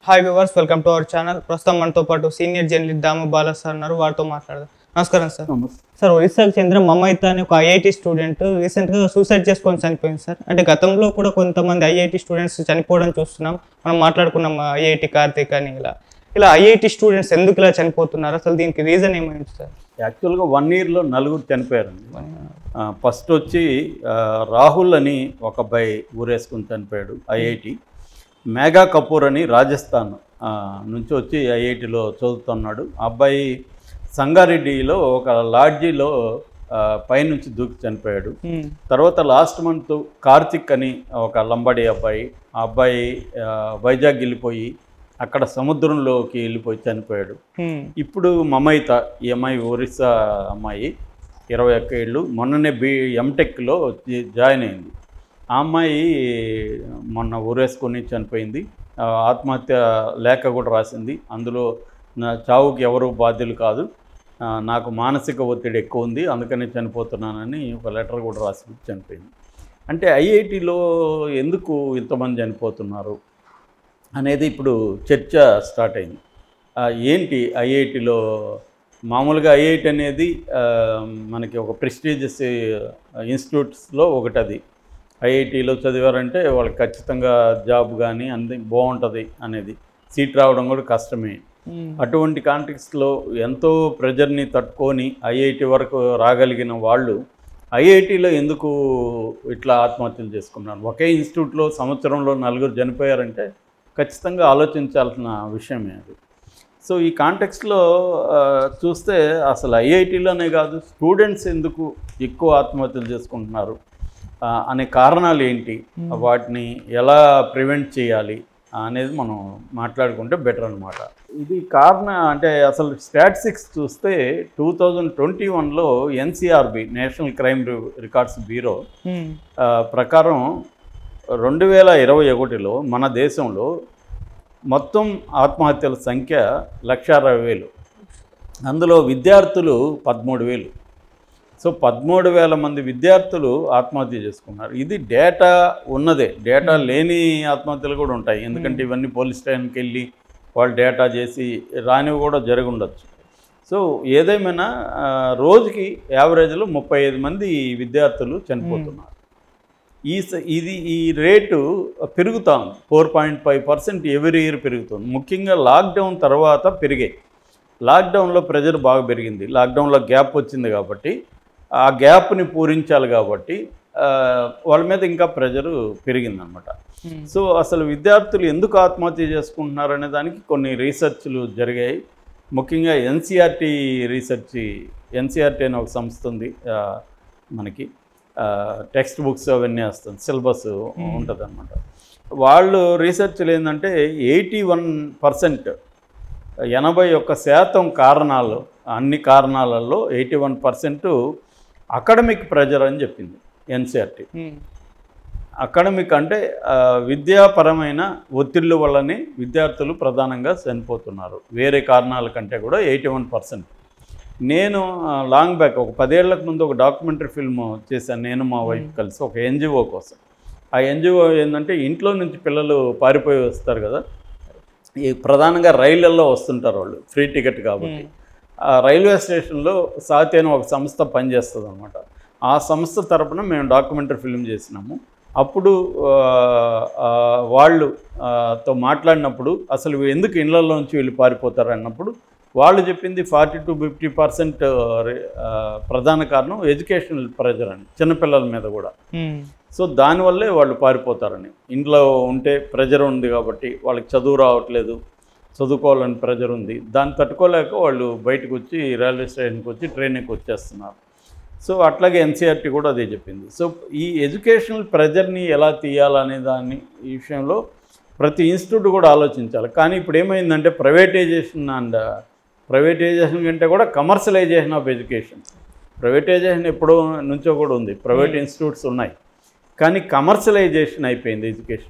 Hi viewers welcome to our channel ప్రస్తుతం మనతో పాటు senior journalist Damu Bala sir ఉన్నారు వారితో మాట్లాడదాం నమస్కారం సార్ సార్ ఒరిస్సాకు చెందిన మమైత అనే ఒక ఐఐటి స్టూడెంట్ రీసెంట్గా సూసైడ్ చేసుకొని చనిపోయింది సార్ అంటే గతంలో కూడా కొంతమంది ఐఐటి స్టూడెంట్స్ చనిపోవడం చూస్తున్నాం మనం మాట్లాడుకున్నాం ఐఐటి కార్తిక్ అని ఇలా ఇలా ఐఐటి స్టూడెంట్స్ ఎందుకు ఇలా చనిపోతున్నారు అసలు దీనికి రీజన్ ఏమైంది సార్ యాక్చువల్గా వన్ ఇయర్లో నలుగురు చనిపోయారండి ఫస్ట్ వచ్చి ఆ, రాహుల్ అని ఒక అబ్బాయి ఊరేసుకుని చనిపోయాడు ఐఐటి మేఘా కపూర్ అని రాజస్థాన్ ఆ, నుంచి వచ్చి ఐఐటిలో చదువుతున్నాడు ఆ అబ్బాయి సంగారెడ్డిలో ఒక లాడ్జీలో ఆ, పైనుంచి దూకి చనిపోయాడు Hmm. తర్వాత లాస్ట్ మంత్ కార్తిక్ అని ఒక లంబాడి అబ్బాయి ఆ అబ్బాయి ఆ, వైజాగ్ వెళ్ళిపోయి అక్కడ సముద్రంలోకి వెళ్ళిపోయి చనిపోయాడు Hmm. ఇప్పుడు మమైత ఈ అమ్మాయి ఒరిస్సా అమ్మాయి ఇరవై ఒక్క ఏళ్ళు మొన్ననే బి ఎంటెక్లో జాయిన్ అయింది ఆ అమ్మాయి మొన్న ఊరేసుకొని చనిపోయింది ఆ, ఆత్మహత్య లేఖ కూడా రాసింది అందులో నా చావుకి ఎవరు బాధ్యులు కాదు ఆ, నాకు మానసిక ఒత్తిడి ఎక్కువ ఉంది అందుకని చనిపోతున్నానని ఒక లెటర్ కూడా రాసి చనిపోయింది అంటే ఐఐటిలో ఎందుకు ఇంతమంది చనిపోతున్నారు అనేది ఇప్పుడు చర్చ స్టార్ట్ అయింది ఆ, ఏంటి ఐఐటిలో మామూలుగా ఐఐటి అనేది ఆ, మనకి ఒక ప్రెస్టీజియస్ ఇన్స్టిట్యూట్స్లో ఒకటి అది ఐఐటిలో చదివారంటే వాళ్ళకి ఖచ్చితంగా జాబ్ కానీ అన్ని బాగుంటుంది అనేది సీట్ రావడం కూడా కష్టమే Hmm. అటువంటి కాంటెక్స్లో ఎంతో ప్రెజర్ని తట్టుకొని ఐఐటి వరకు రాగలిగిన వాళ్ళు ఐఐటిలో ఎందుకు ఇట్లా ఆత్మహత్యలు చేసుకున్నారు ఒకే ఇన్స్టిట్యూట్లో సంవత్సరంలో నలుగురు చనిపోయారంటే ఖచ్చితంగా ఆలోచించాల్సిన విషయమే అది సో ఈ కాంటెక్స్లో చూస్తే అసలు ఐఐటీలోనే కాదు స్టూడెంట్స్ ఎందుకు ఎక్కువ ఆత్మహత్యలు చేసుకుంటున్నారు ఆ, అనే కారణాలు ఏంటి వాటిని ఎలా ప్రివెంట్ చేయాలి అనేది మనం మాట్లాడుకుంటే బెటర్ అనమాట ఇది కారణ అంటే అసలు స్టాటిస్టిక్స్ చూస్తే టూ థౌజండ్ ట్వంటీ వన్లో NCRB national crime records bureau Hmm. ఆ, ప్రకారం రెండు వేల ఇరవై ఒకటిలో మన దేశంలో మొత్తం ఆత్మహత్యల సంఖ్య లక్ష అరవై వేలు అందులో విద్యార్థులు పదమూడు వేలు సో పదమూడు వేల మంది విద్యార్థులు ఆత్మహత్య చేసుకున్నారు ఇది డేటా ఉన్నదే డేటా లేని ఆత్మహత్యలు కూడా ఉంటాయి ఎందుకంటే ఇవన్నీ పోలీస్ స్టేషన్కి వెళ్ళి వాళ్ళు డేటా చేసి రానివి కూడా జరిగి ఉండొచ్చు సో ఏదేమైనా ఆ, రోజుకి యావరేజ్లో ముప్పై ఐదు మంది విద్యార్థులు చనిపోతున్నారు ఈ స- ఇది ఈ రేటు పెరుగుతా ఉంది four point five percent every year పెరుగుతుంది ముఖ్యంగా లాక్డౌన్ తర్వాత పెరిగాయి లాక్డౌన్లో ప్రెజర్ బాగా పెరిగింది లాక్డౌన్లో గ్యాప్ వచ్చింది కాబట్టి ఆ గ్యాప్ని పూరించాలి కాబట్టి ఆ, వాళ్ళ మీద ఇంకా ప్రెజరు పెరిగిందనమాట Hmm. సో అసలు విద్యార్థులు ఎందుకు ఆత్మహత్య చేసుకుంటున్నారు అనే దానికి కొన్ని రీసెర్చ్లు జరిగాయి ముఖ్యంగా ఎన్సీఆర్టీ రీసెర్చ్ ఎన్సీఆర్టీ అనే ఒక సంస్థ ఉంది ఆ, మనకి టెక్స్ట్ బుక్స్ అవన్నీ వస్తుంది సిలబస్ ఉంటుంది అనమాట వాళ్ళు రీసెర్చ్లు ఏంటంటే ఎయిటీ వన్ పర్సెంట్ ఎనభై ఒక్క శాతం కారణాలు అన్ని కారణాలలో eighty one percent academic pressure అని చెప్పింది ఎన్సీఆర్టీ Hmm. అకాడమిక్ అంటే ఆ, విద్యాపరమైన ఒత్తిళ్ళ వల్లనే విద్యార్థులు ప్రధానంగా చనిపోతున్నారు వేరే కారణాల కంటే కూడా ఎయిటీ వన్ పర్సెంట్ నేను ఆ, లాంగ్ బ్యాక్ ఒక పదేళ్లకు ముందు ఒక డాక్యుమెంటరీ ఫిల్మ్ చేశాను నేను మా వైఫ్ కలిసి ఒక ఎన్జిఓ కోసం ఆ ఎన్జిఓ ఏంటంటే ఇంట్లో నుంచి పిల్లలు పారిపోయి వస్తారు కదా ఈ ప్రధానంగా రైళ్లలో వస్తుంటారు వాళ్ళు ఫ్రీ టికెట్ కాబట్టి ఆ రైల్వే స్టేషన్లో సాతి అని ఒక సంస్థ పనిచేస్తుంది అనమాట ఆ సంస్థ తరపున మేము డాక్యుమెంటరీ ఫిల్మ్ చేసినాము అప్పుడు ఆ, ఆ, వాళ్ళు ఆ, తో మాట్లాడినప్పుడు అసలు ఎందుకు ఇళ్లలోంచి వెళ్ళి పారిపోతారు అన్నప్పుడు వాళ్ళు చెప్పింది ఫార్టీ టు ఫిఫ్టీ పర్సెంట్ ప్రధాన కారణం ఎడ్యుకేషనల్ ప్రెజర్ అని చిన్నపిల్లల మీద కూడా Hmm. సో దానివల్లే వాళ్ళు పారిపోతారని ఇంట్లో ఉంటే ప్రెజర్ ఉంది కాబట్టి వాళ్ళకి చదువు రావట్లేదు చదువుకోవాలని ప్రెజర్ ఉంది దాన్ని తట్టుకోలేక వాళ్ళు బయటకు వచ్చి రైల్వే స్టేషన్కి వచ్చి ట్రైన్కి వచ్చేస్తున్నారు సో అట్లాగే ఎన్సీఆర్టీ కూడా అదే చెప్పింది సో ఈ ఎడ్యుకేషనల్ ప్రెజర్ని ఎలా తీయాలనే దాన్ని ఈ విషయంలో ప్రతి ఇన్స్టిట్యూట్ కూడా ఆలోచించాలి కానీ ఇప్పుడు ఏమైందంటే ప్రైవేటైజేషన్ అండ్ ప్రైవేటైజేషన్ కంటే కూడా కమర్షియలైజేషన్ ఆఫ్ ఎడ్యుకేషన్ ప్రైవేటైజేషన్ ఎప్పుడో నుంచో కూడా ఉంది ప్రైవేట్ ఇన్స్టిట్యూట్స్ ఉన్నాయి కానీ కమర్షియలైజేషన్ అయిపోయింది ఎడ్యుకేషన్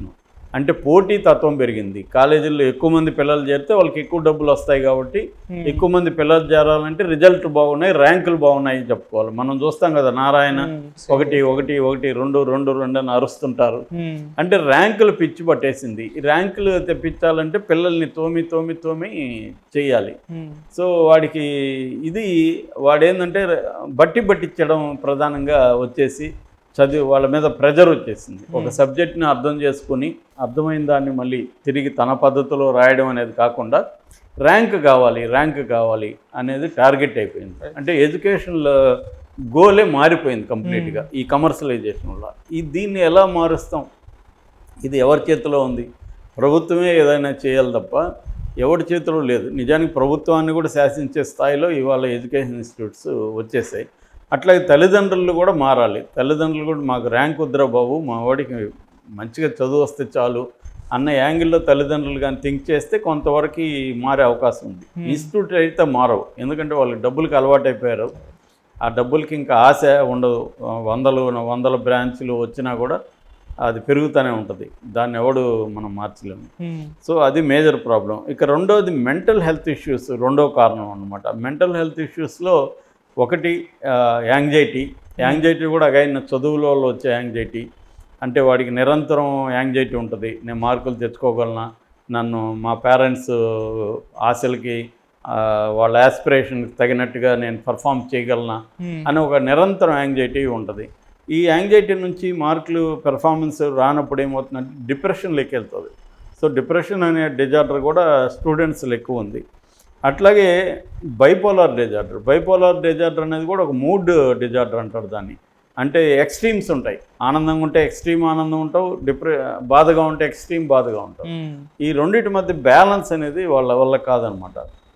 అంటే పోటీ తత్వం పెరిగింది కాలేజీల్లో ఎక్కువ మంది పిల్లలు చేరితే వాళ్ళకి ఎక్కువ డబ్బులు వస్తాయి కాబట్టి ఎక్కువ మంది పిల్లలు చేరాలంటే రిజల్ట్ బాగున్నాయి ర్యాంకులు బాగున్నాయి చెప్పుకోవాలి మనం చూస్తాం కదా నారాయణ ఒకటి ఒకటి ఒకటి రెండు రెండు రెండు అని అరుస్తుంటారు అంటే ర్యాంకులు పిచ్చి పట్టేసింది ఈ ర్యాంకులు తెప్పించాలంటే పిల్లల్ని తోమి తోమి తోమి చేయాలి సో వాడికి ఇది వాడేందంటే బట్టి పట్టించడం ప్రధానంగా వచ్చేసి చదివి వాళ్ళ మీద ప్రెజర్ వచ్చేసింది ఒక సబ్జెక్ట్ని అర్థం చేసుకుని అర్థమైన దాన్ని మళ్ళీ తిరిగి తన పద్ధతిలో రాయడం అనేది కాకుండా ర్యాంక్ కావాలి ర్యాంక్ కావాలి అనేది టార్గెట్ అయిపోయింది అంటే ఎడ్యుకేషన్లో గోలే మారిపోయింది కంప్లీట్గా ఈ కమర్షియలైజేషన్ వల్ల ఈ దీన్ని ఎలా మారుస్తాం ఇది ఎవరి చేతిలో ఉంది ప్రభుత్వమే ఏదైనా చేయాలి తప్ప ఎవరి చేతిలో లేదు నిజానికి ప్రభుత్వాన్ని కూడా శాసించే స్థాయిలో ఇవాళ ఎడ్యుకేషన్ ఇన్స్టిట్యూట్స్ వచ్చేసాయి అట్లాగే తల్లిదండ్రులు కూడా మారాలి తల్లిదండ్రులు కూడా మాకు ర్యాంక్ వద్దురా బాబు మా వాడికి మంచిగా చదువు వస్తే చాలు అన్న యాంగిల్లో తల్లిదండ్రులు కానీ థింక్ చేస్తే కొంతవరకు మారే అవకాశం ఉంది ఇన్స్టిట్యూట్ అయితే మారవు ఎందుకంటే వాళ్ళకి డబ్బులకి అలవాటు అయిపోయారు ఆ డబ్బులకి ఇంకా ఆశ ఉండదు వందలు వందల బ్రాంచ్లు వచ్చినా కూడా అది పెరుగుతూనే ఉంటుంది దాన్ని ఎవడు మనం మార్చలేము సో అది మేజర్ ప్రాబ్లం ఇక రెండోది మెంటల్ హెల్త్ ఇష్యూస్ రెండో కారణం అనమాట మెంటల్ హెల్త్ ఇష్యూస్లో ఒకటి యాంగ్జైటీ యాంగ్జైటీ కూడా అగైన్ చదువులో వచ్చే యాంగ్జైటీ అంటే వాడికి నిరంతరం యాంగ్జైటీ ఉంటుంది నేను మార్కులు తెచ్చుకోగలనా నన్ను మా పేరెంట్స్ ఆశలకి ఆ, వాళ్ళ యాస్పిరేషన్కి తగినట్టుగా నేను పర్ఫామ్ చేయగలనా అని ఒక నిరంతరం యాంగ్జైటీ ఉంటుంది ఈ యాంగ్జైటీ నుంచి మార్కులు పెర్ఫార్మెన్స్ రానప్పుడు ఏమవుతుందంటే డిప్రెషన్లోకి వెళ్తుంది సో డిప్రెషన్ అనే డిజార్డర్ కూడా స్టూడెంట్స్లో ఎక్కువ ఉంది అట్లాగే బైపోలార్ డిజార్డర్ బైపోలార్ డిజార్డర్ అనేది కూడా ఒక మూడ్ డిజార్డర్ అంటారు దాన్ని అంటే ఎక్స్ట్రీమ్స్ ఉంటాయి ఆనందంగా ఉంటే ఎక్స్ట్రీమ్ ఆనందం ఉంటావు డిప్రె బాధగా ఉంటే ఎక్స్ట్రీమ్ బాధగా ఉంటావు ఈ రెండింటి మధ్య బ్యాలెన్స్ అనేది వాళ్ళ వల్ల కాదనమాట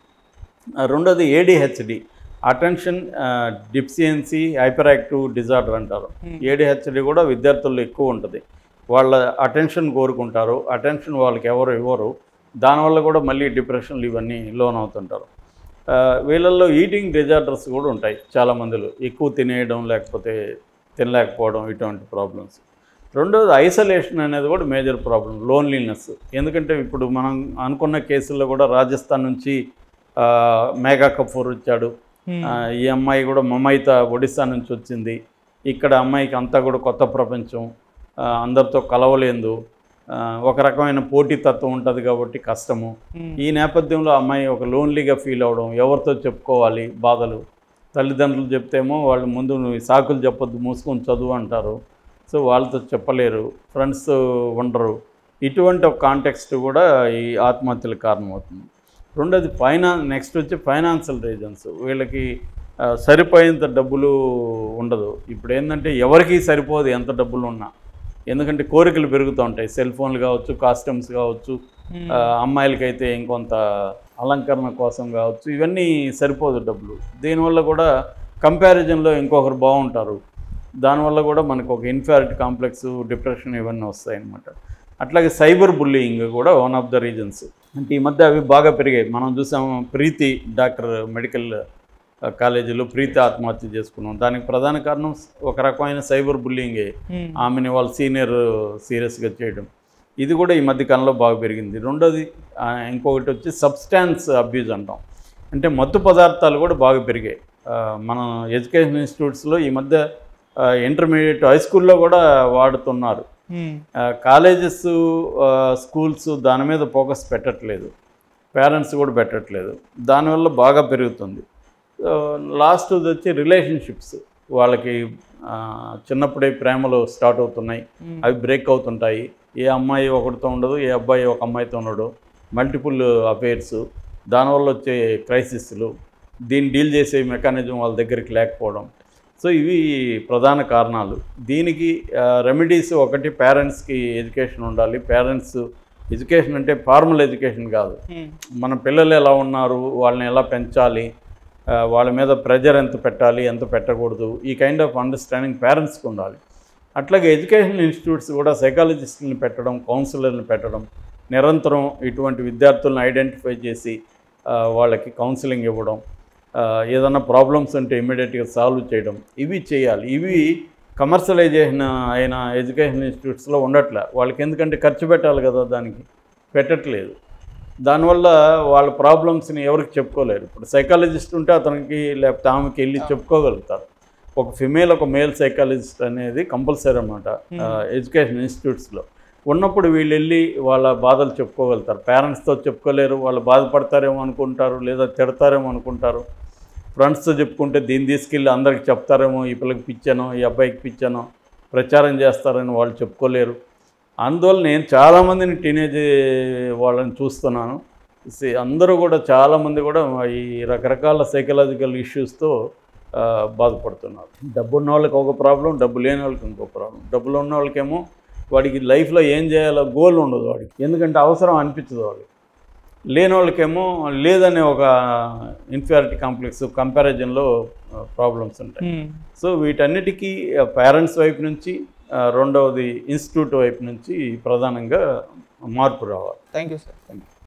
ఆ, రెండోది ADHD attention deficiency hyperactive disorder అంటారు ఏడిహెచ్డి కూడా విద్యార్థుల్లో ఎక్కువ ఉంటుంది వాళ్ళ అటెన్షన్ కోరుకుంటారు అటెన్షన్ వాళ్ళకి ఎవరు ఇవ్వరు దానివల్ల కూడా మళ్ళీ డిప్రెషన్లు ఇవన్నీ లోన్ అవుతుంటారు ఆ, వీళ్ళల్లో ఈటింగ్ డిజార్డర్స్ కూడా ఉంటాయి చాలా మందిలో ఎక్కువ తినేయడం లేకపోతే తినలేకపోవడం ఇటువంటి ప్రాబ్లమ్స్ రెండోది ఐసోలేషన్ అనేది కూడా మేజర్ ప్రాబ్లం లోన్లీనెస్ ఎందుకంటే ఇప్పుడు మనం అనుకున్న కేసుల్లో కూడా రాజస్థాన్ నుంచి ఆ, మేఘా కపూర్ వచ్చాడు ఆ, ఈ అమ్మాయి కూడా మమైత ఒడిస్సా నుంచి వచ్చింది ఇక్కడ అమ్మాయికి అంతా కూడా కొత్త ప్రపంచం ఆ, అందరితో కలవలేదు ఆ, ఒక రకమైన పోటీతత్వం ఉంటుంది కాబట్టి కష్టము ఈ నేపథ్యంలో అమ్మాయి ఒక లోన్లీగా ఫీల్ అవడం ఎవరితో చెప్పుకోవాలి బాధలు తల్లిదండ్రులు చెప్తేమో వాళ్ళు ముందు నువ్వు ఈ సాకులు చెప్పొద్దు మూసుకొని చదువు అంటారు సో వాళ్ళతో చెప్పలేరు ఫ్రెండ్స్ ఉండరు ఇటువంటి ఒక కాంటెక్స్ట్ కూడా ఈ ఆత్మహత్యలకు కారణమవుతుంది రెండోది ఫైనాన్స్ నెక్స్ట్ వచ్చి ఫైనాన్షియల్ రీజన్స్ వీళ్ళకి ఆ, సరిపోయేంత డబ్బులు ఉండదు ఇప్పుడు ఏంటంటే ఎవరికి సరిపోదు ఎంత డబ్బులు ఉన్నా ఎందుకంటే కోరికలు పెరుగుతూ ఉంటాయి సెల్ ఫోన్లు కావచ్చు కాస్ట్యూమ్స్ కావచ్చు ఆ, అమ్మాయిలకైతే ఇంకొంత అలంకరణ కోసం కావచ్చు ఇవన్నీ సరిపోదు డబ్బులు దీనివల్ల కూడా కంపారిజన్లో ఇంకొకరు బాగుంటారు దానివల్ల కూడా మనకు ఒక ఇన్ఫారిటీ కాంప్లెక్స్ డిప్రెషన్ ఇవన్నీ వస్తాయి అన్నమాట అట్లాగే సైబర్ బుల్లింగ్ కూడా వన్ ఆఫ్ ద రీజన్స్ అంటే ఈ మధ్య అవి బాగా పెరిగాయి మనం చూసాము ప్రీతి డాక్టర్ మెడికల్ ఆ, కాలేజీలో ప్రీతి ఆత్మహత్య చేసుకున్నాం దానికి ప్రధాన కారణం ఒక రకమైన సైబర్ బుల్లింగే ఆమెని వాళ్ళ సీనియర్ సీరియస్గా చేయడం ఇది కూడా ఈ మధ్య కాలంలో బాగా పెరిగింది రెండోది ఆ, ఇంకొకటి వచ్చి సబ్స్టాన్స్ అబ్యూజ్ అంటాం అంటే మత్తు పదార్థాలు కూడా బాగా పెరిగాయి ఆ, మన ఎడ్యుకేషన్ ఇన్స్టిట్యూట్స్లో ఈ మధ్య ఇంటర్మీడియట్ హై స్కూల్లో కూడా వాడుతున్నారు కాలేజెస్ స్కూల్స్ దాని మీద ఫోకస్ పెట్టట్లేదు పేరెంట్స్ కూడా పెట్టట్లేదు దానివల్ల బాగా పెరుగుతుంది లాస్ట్ వచ్చి రిలేషన్షిప్స్ వాళ్ళకి ఆ, చిన్నప్పుడే ప్రేమలు స్టార్ట్ అవుతున్నాయి అవి బ్రేక్ అవుతుంటాయి ఏ అమ్మాయి ఒకటితో ఉండదు ఏ అబ్బాయి ఒక అమ్మాయితో ఉండడు మల్టిపుల్ అఫైర్స్ దానివల్ల వచ్చే క్రైసిస్లు దీన్ని డీల్ చేసే మెకానిజం వాళ్ళ దగ్గరికి లేకపోవడం సో ఇవి ప్రధాన కారణాలు దీనికి రెమెడీస్ ఒకటి పేరెంట్స్కి ఎడ్యుకేషన్ ఉండాలి పేరెంట్స్ ఎడ్యుకేషన్ అంటే ఫార్మల్ ఎడ్యుకేషన్ కాదు మన పిల్లలు ఎలా ఉన్నారు వాళ్ళని ఎలా పెంచాలి ఆ, వాళ్ళ మీద ప్రెజర్ ఎంత పెట్టాలి ఎంత పెట్టకూడదు ఈ కైండ్ ఆఫ్ అండర్స్టాండింగ్ పేరెంట్స్కి ఉండాలి అట్లాగే ఎడ్యుకేషన్ ఇన్స్టిట్యూట్స్ కూడా సైకాలజిస్టులను పెట్టడం కౌన్సిలర్ని పెట్టడం నిరంతరం ఇటువంటి విద్యార్థులను ఐడెంటిఫై చేసి ఆ, వాళ్ళకి కౌన్సిలింగ్ ఇవ్వడం ఆ, ఏదైనా ప్రాబ్లమ్స్ ఉంటే ఇమీడియట్గా సాల్వ్ చేయడం ఇవి చేయాలి ఇవి కమర్షియలైజేషన్ అయిన ఎడ్యుకేషన్ ఇన్స్టిట్యూట్స్లో ఉండట్లే వాళ్ళకి ఎందుకంటే ఖర్చు పెట్టాలి కదా దానికి పెట్టట్లేదు దానివల్ల వాళ్ళ ప్రాబ్లమ్స్ని ఎవరికి చెప్పుకోలేరు ఇప్పుడు సైకాలజిస్ట్ ఉంటే అతనికి లేకపోతే ఆమెకి వెళ్ళి చెప్పుకోగలుగుతారు ఒక ఫిమేల్ ఒక మేల్ సైకాలజిస్ట్ అనేది కంపల్సరీ అనమాట ఎడ్యుకేషన్ ఇన్స్టిట్యూట్స్లో ఉన్నప్పుడు వీళ్ళు వెళ్ళి వాళ్ళ బాధలు చెప్పుకోగలుగుతారు పేరెంట్స్తో చెప్పుకోలేరు వాళ్ళు బాధపడతారేమో అనుకుంటారు లేదా తిడతారేమో అనుకుంటారు ఫ్రెండ్స్తో చెప్పుకుంటే దీన్ని తీసుకెళ్ళి అందరికి చెప్తారేమో ఈ పిల్లకి పిచ్చానో ఈ అబ్బాయికి పిచ్చానో ప్రచారం చేస్తారని వాళ్ళు చెప్పుకోలేరు అందువల్ల నేను చాలామందిని టీనేజ్ వాళ్ళని చూస్తున్నాను సి- అందరూ కూడా చాలామంది కూడా ఈ రకరకాల సైకలాజికల్ ఇష్యూస్తో బాధపడుతున్నారు డబ్బు ఉన్న వాళ్ళకి ఒక ప్రాబ్లం డబ్బు లేని వాళ్ళకి ఇంకో ప్రాబ్లం డబ్బులు ఉన్న వాళ్ళకేమో వాడికి లైఫ్లో ఏం చేయాలో గోల్ ఉండదు వాడికి ఎందుకంటే అవసరం అనిపించదు వాడికి లేని వాళ్ళకేమో లేదనే ఒక ఇన్ఫియారిటీ కాంప్లెక్స్ కంపారిజన్లో ప్రాబ్లమ్స్ ఉంటాయి ఉమ్. సో వీటన్నిటికీ పేరెంట్స్ వైపు నుంచి ఆ, రెండవది ఇన్స్టిట్యూట్ వైపు నుంచి ప్రధానంగా మార్పు రావాలి థ్యాంక్ యూ సార్